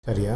சரியா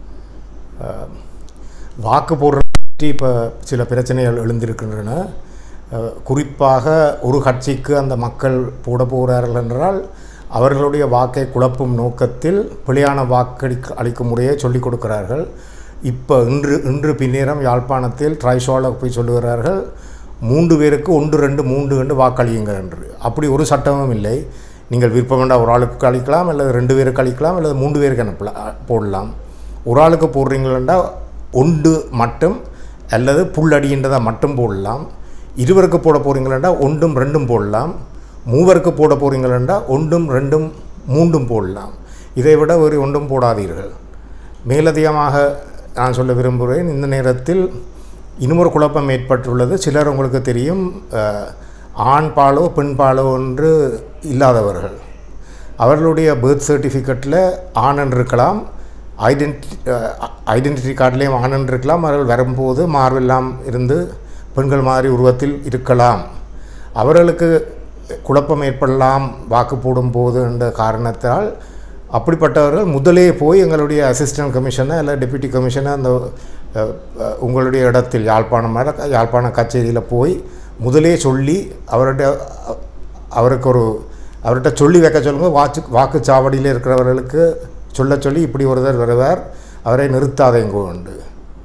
அஹ், வாக்கு போடுற பற்றி இப்போ சில பிரச்சனைகள் எழுந்திருக்கின்றன அஹ், குறிப்பாக ஒரு கட்சிக்கு அந்த மக்கள் போட போகிறார்கள் என்றால் அவர்களுடைய வாக்கை குழப்பும் நோக்கத்தில் பிழையான வாக்களி அளிக்கும் முறையை சொல்லிக் கொடுக்கிறார்கள் இப்போ இன்று இன்று பின்னேரம் யாழ்ப்பாணத்தில் ட்ரைஷால போய் சொல்லுகிறார்கள் மூன்று பேருக்கு ஒன்று ரெண்டு மூன்று ரெண்டு வாக்களியுங்கள் என்று அப்படி ஒரு சட்டமும் இல்லை நீங்கள் விருப்பம் வேண்டாம் ஒரு ஆளுக்கு அளிக்கலாம் அல்லது ரெண்டு பேருக்கு அளிக்கலாம் அல்லது மூன்று பேருக்கு அனுப்பலாம் போடலாம் ஒரு ஆளுக்கு போடுறீங்களா ஒன்று மட்டும் அல்லது புல்லடின்றதை மட்டும் போடலாம் இருவருக்கு போட போகிறீங்களா ஒன்றும் ரெண்டும் போடலாம் மூவருக்கு போட போகிறீங்களா ஒன்றும் ரெண்டும் மூன்றும் போடலாம் இதை விட ஒரு ஒன்றும் போடாதீர்கள் மேலதிகமாக நான் சொல்ல விரும்புகிறேன் இந்த நேரத்தில் இன்னொரு குழப்பம் ஏற்பட்டுள்ளது சிலர் உங்களுக்கு தெரியும் அஹ், ஆண் பாலோ பெண் பாலோ என்று இல்லாதவர்கள் அவர்களுடைய பர்த் சர்டிஃபிகேட்டில் ஆணன் இருக்கலாம் ஐடென்டி ஐடென்டிட்டி கார்டுலேயும் ஆணன் இருக்கலாம் அவர்கள் வரும்போது மார்பெல்லாம் இருந்து பெண்கள் மாதிரி உருவத்தில் இருக்கலாம் அவர்களுக்கு குழப்பம் ஏற்படலாம் வாக்கு போடும்போது என்ற காரணத்தால் அப்படிப்பட்டவர்கள் முதலே போய் எங்களுடைய அசிஸ்டன்ட் கமிஷனர் இல்லை டெப்யூட்டி கமிஷனர் அந்த அஹ், அஹ், உங்களுடைய இடத்தில் யாழ்ப்பாணம் மேல- யாழ்ப்பாண கச்சேரியில் போய் முதலே சொல்லி அவருடைய அஹ், அவருக்கு ஒரு அவர்கிட்ட சொல்லி வைக்க சொல்லுங்க வாக்கு வாக்குச்சாவடியில் இருக்கிறவர்களுக்கு சொல்ல சொல்லி இப்படி ஒருத்தர் வருவார் அவரை நிறுத்தாதேங்கோ உண்டு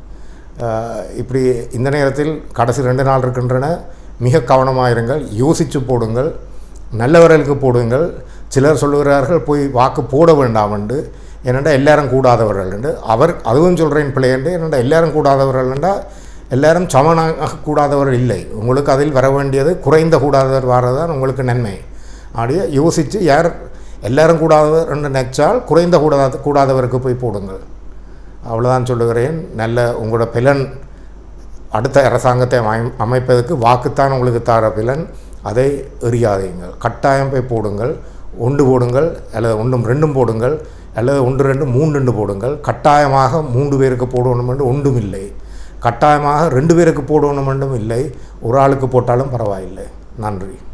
அஹ், இப்படி இந்த நேரத்தில் கடைசி ரெண்டு நாள் இருக்கின்றன மிக கவனமாயிருங்கள் யோசித்து போடுங்கள் நல்லவர்களுக்கு போடுங்கள் சிலர் சொல்லுகிறார்கள் போய் வாக்கு போட வேண்டாம் என்று என்னென்னா எல்லாரும் கூடாதவர்கள் என்று அவர் அதுவும் சொல்கிறேன் பிள்ளை என்று என்னென்னா எல்லாரும் கூடாதவர்கள் என்றால் எல்லாரும் சமனாக கூடாதவர் இல்லை உங்களுக்கு அதில் வர வேண்டியது குறைந்த கூடாதவர் வரதான் உங்களுக்கு நன்மை அப்படியே யோசித்து யார் எல்லாரும் கூடாதவர் என்று நினைச்சால் குறைந்த கூடாத கூடாதவருக்கு போய் போடுங்கள் அவ்வளோதான் சொல்லுகிறேன் நல்ல உங்களோட பிலன் அடுத்த அரசாங்கத்தை அமை- அமைப்பதற்கு வாக்குத்தான் உங்களுக்கு தார பிலன் அதை எறியாதீங்கள் கட்டாயம் போய் போடுங்கள் ஒன்று போடுங்கள் அல்லது ஒன்றும் ரெண்டும் போடுங்கள் அல்லது ஒன்று ரெண்டு மூன்று ரெண்டு போடுங்கள் கட்டாயமாக மூன்று பேருக்கு போடணும் என்று ஒன்றும் இல்லை கட்டாயமாக ரெண்டு பேருக்கு போடணும் என்றும் இல்லை ஒரு ஆளுக்கு போட்டாலும் பரவாயில்லை நன்றி